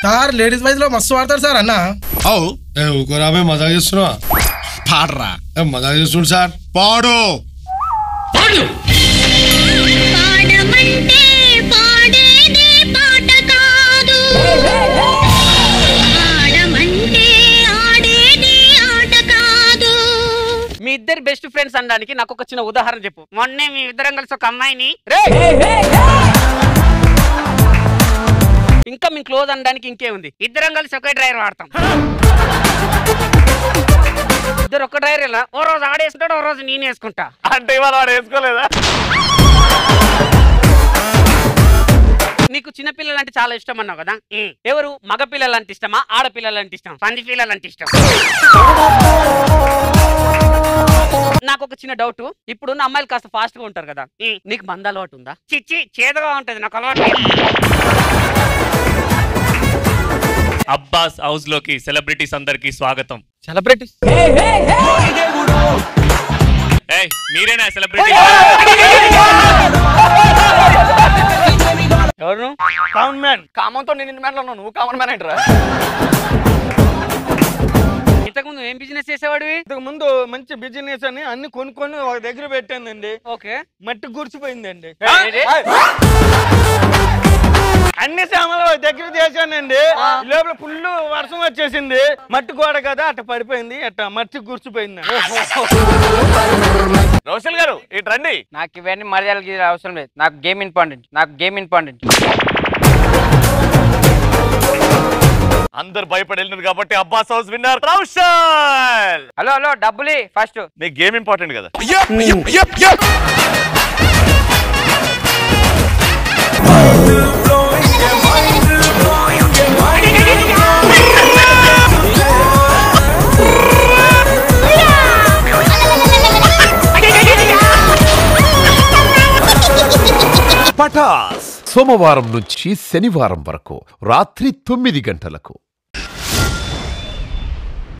Sir ladies wise లో మస్తు వాడతారు సార్ అన్న అవు ఏ ఊకోరా మేము మజా చేస్తున్నావా పాడరా ఏ మజా చేస్తుండు సార్ పాడు పాడమంటే పాడేది పాట కాదు ఆడమంటే ఆడేది ఆట కాదు మీ ఇద్దరు బెస్ట్ ఫ్రెండ్స్ అనడానికి నాకు ఒక చిన్న ఉదాహరణ చెప్పు మొన్నే మీ ఇద్దరం కలిసి ఒక అమ్మాయిని రే ఇంకా మేము క్లోజ్ అనడానికి ఇంకేముంది ఇద్దరం కలిసి ఒకే డ్రైవర్ వాడతాం ఇద్దరు ఒక్క డ్రైవర్ ఇలా ఓ రోజు ఆడేసుకుంటాడు ఓ రోజు నేను వేసుకుంటా అంటే ఇవాళ వాడు వేసుకోలేదా నీకు చిన్న పిల్లలు అంటే చాలా ఇష్టం అన్నావు కదా ఎవరు మగ పిల్లలు అంటే ఇష్టమా ఆడపిల్లలు అంటే ఇష్టం పంది పిల్లలు అంటే ఇష్టం నాకు ఒక చిన్న డౌట్ ఇప్పుడు నా అమ్మాయిలు కాస్త ఫాస్ట్ గా ఉంటారు కదా నీకు మంద అలవాటు ఉందా చిచ్చి చేదుగా ఉంటది నాకు అలవాటు లేదు. అబ్బాస్ హౌస్ లోకి సెలబ్రిటీస్ అందరికి స్వాగతం సెలబ్రిటీ ఏయ్ మీరేనా సెలబ్రిటీ ఎవరు కామన్ మ్యాన్ కామంతో నేను మ్యాన్ లో నువ్వు కామన్ మ్యాన్ ఏంట్రా ఇంతకు ముందు ఏం బిజినెస్ చేసేవాడివి ఇంతకు ముందు మంచి బిజినెస్ అని అన్ని కొనుక్కొని ఒక దగ్గర పెట్టానండి ఓకే మట్టి గుర్చిపోయిందండి ఏంటి? అన్ని సామాన్లు ఒక దగ్గర చేశానండి ఈ లోపల ఫుల్ వర్షం వచ్చేసింది మట్టి గోడ కదా అట్ట పడిపోయింది అట్ట మట్టి గుర్చిపోయింది రోషన్ గారు ఇటు రండి నాకు ఇవన్నీ మర్యాదలకి అవసరం లేదు నాకు గేమ్ ఇంపార్టెంట్ నాకు గేమ్ ఇంపార్టెంట్ అందరు భయపడి వెళ్ళినారు కాబట్టి అబ్బాస్ హౌస్ విన్నారు రౌషన్ హలో హలో డబ్బులు ఫస్ట్ నీకు గేమ్ ఇంపార్టెంట్ కదా పటాస్ సోమవారం నుంచి శనివారం వరకు రాత్రి తొమ్మిది గంటలకు